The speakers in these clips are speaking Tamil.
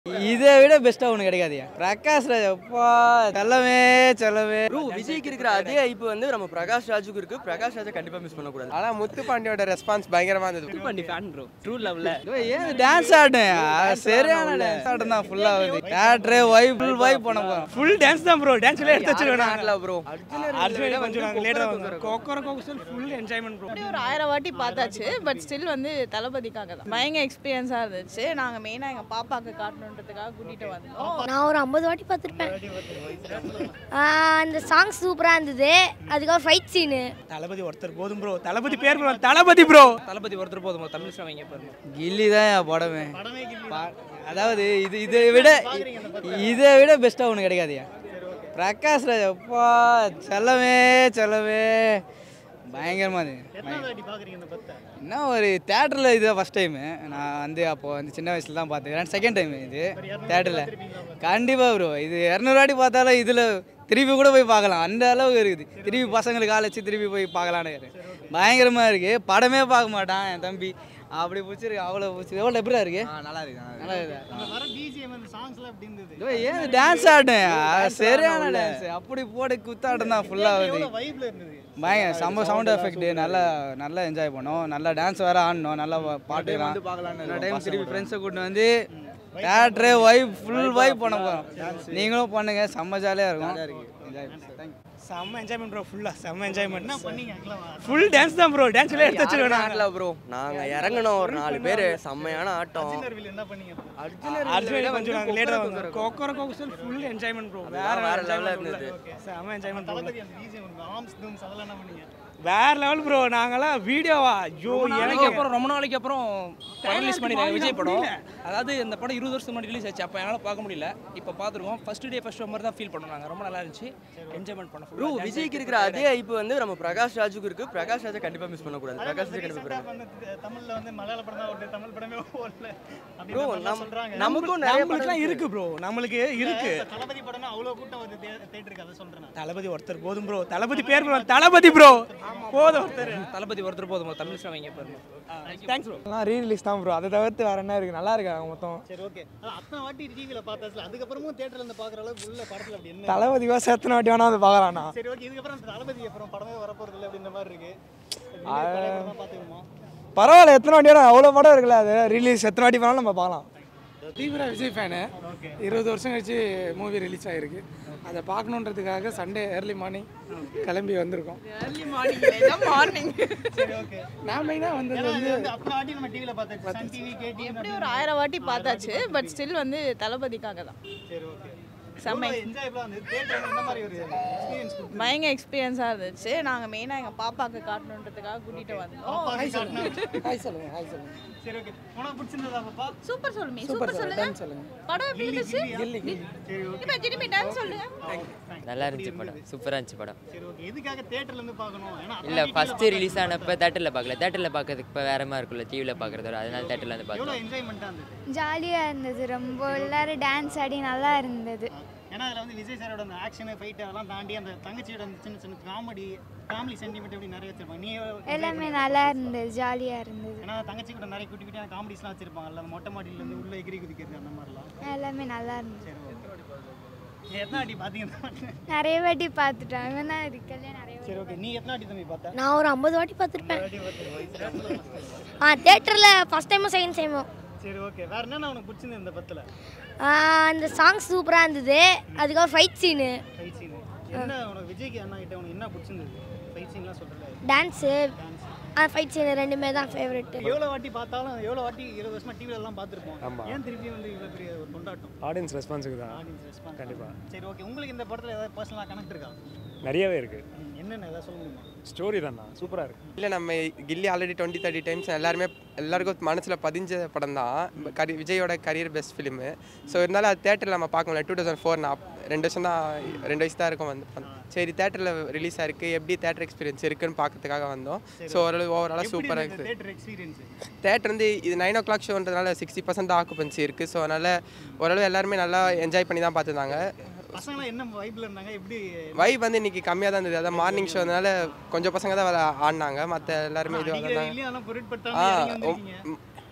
இதை விட பெஸ்ட்டாக ஒன்று கிடைக்காதுயா பிரகாஷ் ராஜ் அப்பா செல்லவே செல்லவே ப்ரோ விஜய்க்கு இருக்கிற அதே ஐப்பு வந்து நம்ம பிரகாஷ் ராஜுக்கு இருக்கு பிரகாஷ் ராஜை கண்டிப்பா மிஸ் பண்ணக்கூடாது ஆனால் முத்துப்பாண்டியோட ரெஸ்பான்ஸ் பயங்கரமா இருந்தது பண்ணி ஃபேன் ப்ரோ ட்ரூ லவ்ல இதோ ஏன் டான்ஸ் ஆடினேன் சரியான டான்ஸ் ஆட்டம் தான் ஃபுல்லாக வருது தேட்டரே வைப் ஃபுல் வைப் பண்ண போகிறோம் ஃபுல் டான்ஸ் தான் ப்ரோ டான்ஸ்ல எடுத்து வச்சிருக்கோம் ஆடல ப்ரோ அர்ஜுன் கொஞ்சம் நாங்கள் லேட்டாக வந்தோம் கோக்கர கோக்கல் ஃபுல் என்ஜாய்மெண்ட் ப்ரோ அப்படி ஒரு ஆயிரம் வாட்டி பார்த்தாச்சு பட் ஸ்டில் வந்து தளபதிக்காக தான் பயங்கர எக்ஸ்பீரியன்ஸாக இருந்துச்சு நாங்கள் மெயினாக எங்கள் பாப்பாவுக்கு காட்டணுன்றதுக்காக கூட்டிகிட்டு வந்தோம் நான் ஒரு ஐம்பது வாட்டி பார்த்துருப்பேன் அந்த சாங் சூப்பராக இருந்தது அதுக்கப்புறம் ஃபைட் சீனு தளபதி ஒருத்தர் போதும் ப்ரோ தளபதி பேர் bro, தளபதி ப்ரோ தளபதி ஒருத்தர் போதும் தமிழ் வைங்க பாருங்க கில்லி தான் என் படமே பா- அதாவது இது இதை விட இதை விட பெஸ்ட்டாக ஒன்று கிடைக்காதுயா பிரகாஷ் ராஜ் அப்பா செல்லவே செல்லவே பயங்கரமாக இருந்துச்சு என்ன ஒரு தேட்டரில் இது ஃபஸ்ட் டைமு நான் வந்து அப்போ வந்து சின்ன வயசில் தான் பார்த்துக்கிறேன் செகண்ட் டைம் இது தேட்டரில் கண்டிப்பாக ப்ரோ இது இரநூறு வாட்டி பார்த்தாலும் இதில் திருப்பி கூட போய் பார்க்கலாம் அந்த அளவுக்கு இருக்குது திருப்பி பசங்களுக்கு ஆள் வச்சு திருப்பி போய் பார்க்கலான்னு இருக்கு. பயங்கரமாக இருக்குது படமே பார்க்க மாட்டான் என் தம்பி அப்படி பிடிச்சிருக்கு அவ்வளோ பிடிச்சிருக்கு எவ்வளோ எப்படியா இருக்கு நல்லா இருக்கு நல்லா இருக்குதா இதோ ஏன் டான்ஸ் ஆடினேன் சரியான டான்ஸ் அப்படி போட்டு குத்தாட்டம் தான் ஃபுல்லாக வருது பயங்கர செம்ம சவுண்ட் எஃபெக்ட் நல்லா நல்லா என்ஜாய் பண்ணோம் நல்லா டான்ஸ் வேற ஆடணும் நல்லா பாட்டுக்கலாம் இன்னொரு டைம் திருப்பி ஃப்ரெண்ட்ஸை கூட்டு வந்து தேட்டரே வைப் ஃபுல் வைப் பண்ண போகிறோம் நீங்களும் பண்ணுங்க செம்ம ஜாலியாக இருக்கும் என்ஜாய் தேங்க்யூ செம்ம என்ஜாய்மெண்ட் ப்ரோ ஃபுல்லாக செம்ம என்ஜாய்மெண்ட் என்ன பண்ணீங்க ஃபுல் டான்ஸ் தான் ப்ரோ டான்ஸ்ல எடுத்து வச்சிருக்கோம் நாங்கள் ஆடல ப்ரோ நாங்க இறங்கணும் ஒரு நாலு பேர் செம்மையான ஆட்டம் அர்ஜுன் கொஞ்சம் நாங்கள் லேட்டாக வந்தோம் கோக்கர கோக்கல் ஃபுல் என்ஜாய்மெண்ட் ப்ரோ வேற வேற வேற level லெவலில் இருந்தது. இருந்தது செம்ம என்ஜாய்மெண்ட் வேற லெவல் ப்ரோ நாங்களாம் வீடியோவா ஐயோ நாளைக்கு எனக்கு அப்புறம் ரொம்ப நாளைக்கு அப்புறம் படம் ரிலீஸ் பண்ணிருக்காங்க விஜய் படம் அதாவது இந்த படம் இருபது வருஷம் முன்னாடி ரிலீஸ் ஆச்சு அப்போ என்னால் பார்க்க முடியல இப்போ பார்த்துருக்கோம் ஃபர்ஸ்ட் டே ஃபர்ஸ்ட் மாதிரி தான் ஃபீல் பண்ணோம் நாங்கள் ரொம்ப நல்லா இருந்துச்சு என்ஜாய்மெண்ட் பண்ண ப்ரோ விஜய்க்கு இருக்கிற அதே ஐப்பு வந்து நம்ம பிரகாஷ் ராஜுக்கு இருக்கு பிரகாஷ் ராஜை கண்டிப்பா மிஸ் பண்ணக்கூடாது பிரகாஷ் ராஜை கண்டிப்பா தமிழ்ல வந்து மலையாள படம் தான் ஓடுது தமிழ் படமே ஓடல ப்ரோ அப்படின்னு சொல்றாங்க நமக்கும் நிறைய நம்மளுக்குலாம் இருக்கு ப்ரோ நம்மளுக்கு இருக்கு தளபதி படம்னா அவ்வளவு கூட்டம் வருது தேட்டருக்கு அதை சொல்றேன் நான். தளபதி ஒருத்தர் போதும் ப்ரோ தளபதி பேர் bro, தளபதி ப்ரோ போதும் ஒருத்தர் தளபதி ஒருத்தர் போதும் தமிழ் வைங்க பாருங்க தேங்க்ஸ் ப்ரோ எல்லாம் ரீ ரிலீஸ் தான் ப்ரோ அதை தவிர்த்து வேற என்ன இருக்கு நல்லா இருக்காங்க மொத்தம் சரி ஓகே அத்தனை வாட்டி டிவில பார்த்தாச்சுல அதுக்கப்புறமும் தேட்டர்ல இருந்து பாக்குற அளவுக்கு உள்ள படத்துல அப்படி என்ன தளபதி கோசம் எத்தனை வாட்டி வேணா அதை பார்க்கலாம்ண்ணா சரி ஓகே இதுக்கப்புறம் அந்த தளபதி அப்புறம் படமே வரப்போறது இல்லை அப்படின்ற மாதிரி இருக்கு remake பழைய படமா பார்த்துக்குமா பரவாயில்ல எத்தனை வாட்டி வேணா அவ்வளோ படம் இருக்குல்ல அது ரிலீஸ் எத்தனை வாட்டி வேணாலும் நம்ம பார்க்கலாம் தீவிர விஜய் ஃபேனு இருபது வருஷம் கழிச்சு மூவி ரிலீஸ் ஆகிருக்கு அதை பார்க்கணுன்றதுக்காக சண்டே ஏர்லி மார்னிங் கிளம்பி வந்திருக்கோம் ஏர்லி மார்னிங் மார்னிங் சரி ஓகே நான் மெயினாக வந்தது ஏன்னா வந்து இது வந்து அத்தனை வாட்டி நம்ம டிவில பார்த்தாச்சு சன் டிவி கேடிவி எப்படி ஒரு ஆயிரம் வாட்டி பார்த்தாச்சு பட் ஸ்டில் வந்து தளபதிக்காக தான் சரி ஓகே செம்ம என்ஜாயபிளா வந்து தேட்டர் என்ன மாதிரி ஒரு எக்ஸ்பீரியன்ஸ் பயங்கர எக்ஸ்பீரியன்ஸாக இருந்துச்சு நாங்கள் மெயினாக எங்கள் பாப்பாவுக்கு காட்டணுன்றதுக்காக கூட்டிகிட்டு வந்தோம் ஹாய் சொல்லுங்க ஹாய் சொல்லுங்க சரி ஓகே உனக்கு பிடிச்சிருந்ததா பாப்பா சூப்பர் சொல்லுமே சூப்பர் சொல்லுங்க சொல்லுங்க படம் எப்படி இருந்துச்சு இப்போ திரும்பி டான்ஸ் சொல்லுங்க நல்லா இருந்துச்சு படம் சூப்பராக இருந்துச்சு படம் சரி ஓகே எதுக்காக தேட்டர்ல இருந்து பார்க்கணும் ஏன்னா இல்லை ஃபஸ்ட்டு ரிலீஸ் ஆனப்போ தேட்டரில் பார்க்கல தேட்டரில் பார்க்கறதுக்கு இப்போ வேற மாதிரி இருக்குல்ல டிவியில் பார்க்குறதோட அதனால தேட்டரில் வந்து எவ்வளோ பார்த்தோம் என்ஜாய்மெண்ட்டாக இருந்தது ஜாலியாக இருந்தது ரொம்ப எல்லாரும் டான்ஸ் ஆடி நல்லா இருந்தது ஏன்னா அதில் வந்து விஜய் சாரோட அந்த ஆக்ஷனு ஃபைட் அதெல்லாம் தாண்டி அந்த தங்கச்சியோட அந்த சின்ன சின்ன காமெடி ஃபேமிலி சென்டிமெண்ட் அப்படி நிறைய வச்சிருப்பாங்க நீ எல்லாமே நல்லா இருந்தது ஜாலியாக இருந்தது ஏன்னா தங்கச்சி கூட நிறைய குட்டி குட்டியான காமெடிஸ்லாம் வச்சிருப்பாங்கல்ல அந்த மொட்டை மாடியில இருந்து உள்ள எகிரி குதிக்கிறது அந்த மாதிரிலாம் எல்லாமே நல்லா இருந்தது சரி ஓகே நீ எத்தனை வாட்டி பார்த்தீங்கன்னா நிறைய வாட்டி பார்த்துட்டேன் இவன் தான் இருக்கல நிறைய வாட்டி சரி ஓகே நீ எத்தனை வாட்டி தம்பி பார்த்த நான் ஒரு ஐம்பது வாட்டி பார்த்துருப்பேன் ஆ தேட்டரில் ஃபஸ்ட் டைமும் செகண்ட் டைமும் சரி ஓகே வேற என்னென்ன உனக்கு பிடிச்சிருந்து இந்த பத்தில் அந்த சாங் சூப்பராக இருந்தது அதுக்கப்புறம் ஃபைட் சீனு ஃபைட் சீன் என்ன உனக்கு விஜய்க்கு அண்ணா கிட்ட உனக்கு என்ன பிடிச்சிருந்தது ஃபைட் சீன்லாம் சொல்கிறல டான்ஸு ஃபைட் சீனு ரெண்டுமே தான் ஃபேவரெட்டு எவ்வளோ வாட்டி பார்த்தாலும் எவ்வளோ வாட்டி இருபது வருஷமா டிவில எல்லாம் பார்த்துருப்போம் ஏன் திருப்பி வந்து இவ்வளோ பெரிய ஒரு கொண்டாட்டம் ஆடியன்ஸ் ரெஸ்பான்ஸுக்கு தான் ஆடியன்ஸ் ரெஸ்பான்ஸ் கண்டிப்பாக சரி ஓகே உங்களுக்கு இந்த படத்தில் ஏதாவது பர்சனலாக கனெக்ட் இருக்கா நிறையவே இருக்குது ம், என்னென்ன ஏதாவது சொல்ல முடியுமா ஸ்டோரி தான்ண்ணா சூப்பராக இருக்கு இல்லை நம்ம Ghilli already twenty thirty times எல்லாருமே எல்லாருக்கும் மனசில் பதிஞ்ச படம் தான் கரி விஜயோட கரியர் பெஸ்ட் ஃபிலிமு ஸோ இருந்தாலும் அது தேட்டரில் நம்ம பார்க்க முடியல டூ தௌசண்ட் ஃபோர் நான் ரெண்டு வருஷம் தான் ரெண்டு வயசு தான் இருக்கும் வந்து படம். சரி தேட்டரில் ரிலீஸ் ஆயிருக்கு எப்படி தேட்டர் எக்ஸ்பீரியன்ஸ் இருக்குன்னு பார்க்கறதுக்காக வந்தோம் ஸோ ஓரளவு ஓவராலாக சூப்பராக இருக்குது தேட்டர் எக்ஸ்பீரியன்ஸ் தேட்டர் வந்து இது நைன் ஓ கிளாக் ஷோன்றதுனால சிக்ஸ்டி பர்சன்ட் ஆக்குபன்சி இருக்குது ஸோ அதனால் ஓரளவு எல்லாருமே நல்லா என்ஜாய் பண்ணி தான் பார்த்துருந்தாங்க பசங்களாம் என்ன வைப்ல இருந்தாங்க எப்படி வைப் வந்து இன்னைக்கு கம்மியாக தான் இருந்தது அதான் மார்னிங் ஷோனால கொஞ்சம் பசங்க தான் விளா- ஆடினாங்க மற்ற எல்லாருமே இது அடிக்கிற வந்தாங்க இல்லையா அதெல்லாம் ஆ பொருட்படுத்தாம இறங்கி ஒ- வந்திருக்கீங்க ம்,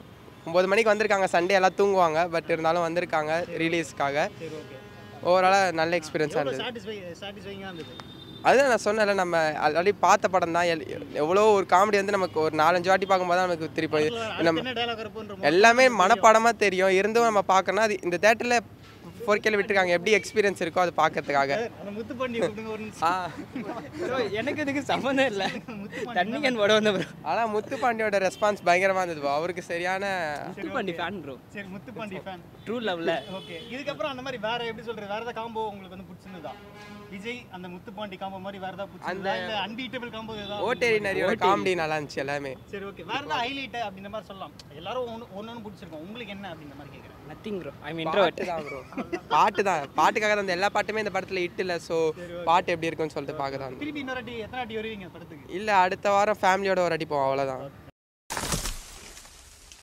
ஒம்பது மணிக்கு வந்திருக்காங்க சண்டே எல்லாம் தூங்குவாங்க பட் இருந்தாலும் வந்திருக்காங்க ரிலீஸ்க்காக சரி ஓகே ஓவராலாக நல்ல எக்ஸ்பீரியன்ஸாக எவ்வளோ இருந்தது சாட்டிஸ்ஃபை சாட்டிஸ்ஃபைங்காக இருந்தது அதுதான் நான் சொன்னேன்ல நம்ம ஆல்ரெடி பார்த்த படம் தான் எல் எவ்வளோ ஒரு காமெடி வந்து நமக்கு ஒரு நாலஞ்சு வாட்டி பார்க்கும்போது தான் நமக்கு திருப்பி அடுத்து நம்ம என்ன டைலாக் இருப்போன்ற எல்லாமே மனப்பாடமாக தெரியும் இருந்தும் நம்ம பார்க்கணும் அது இந்த தேட்டரில் ஃபோர்கேல விட்டுருக்காங்க எப்படி எக்ஸ்பீரியன்ஸ் இருக்கோ அது பார்க்கறதுக்காக அந்த முத்துப்பாண்டி கூப்பிடுங்க ஒரு ஆ எனக்கு இதுக்கு சம்மந்தம் இல்லை தண்ணிகன் படம் வந்த ப்ரோ ஆனால் முத்துப்பாண்டியோட ரெஸ்பான்ஸ் பயங்கரமாக இருந்தது bro. அவருக்கு சரியான முத்துப்பாண்டி ஃபேன் ப்ரோ சரி முத்துப்பாண்டி ஃபேன் ட்ரூ லவ்ல ஓகே இதுக்கப்புறம் அந்த மாதிரி வேற எப்படி சொல்றது வேற ஏதாவது காம்போ உங்களுக்கு வந்து பிடிச்சிருந்ததா விஜய் அந்த முத்துப்பாண்டி காம்போ மாதிரி வேற ஏதாவது பிடிச்சிருந்தா இல்ல அன்டீட்டபிள் காம்போ ஏதாவது ஓட்டேரி நரியோட காமெடி நல்லா இருந்துச்சு எல்லாமே சரி ஓகே வேற ஏதாவது ஹைலைட் அப்படின்ற மாதிரி சொல்லலாம் எல்லாரும் ஒன்று ஒன்று பிடிச்சிருக்கோம் உங்களுக்கு என்ன அப்படின்ற மாதிரி கேட்குறேன் நத்திங் ப்ரோ ஐ மீன் பாட்டு தான் ப்ரோ பாட்டு தான் பாட்டுக்காக தான் இந்த எல்லா பாட்டுமே இந்த படத்தில் இட்டு இல்லை ஸோ பாட்டு எப்படி இருக்குன்னு சொல்லிட்டு பார்க்க தான் திருப்பி இன்னொரு வாட்டி எத்தனை வாட்டி வருவீங்க படத்துக்கு இல்லை அடுத்த வாரம் ஃபேமிலியோட ஒரு அடி போவோம் அவ்வளோதான்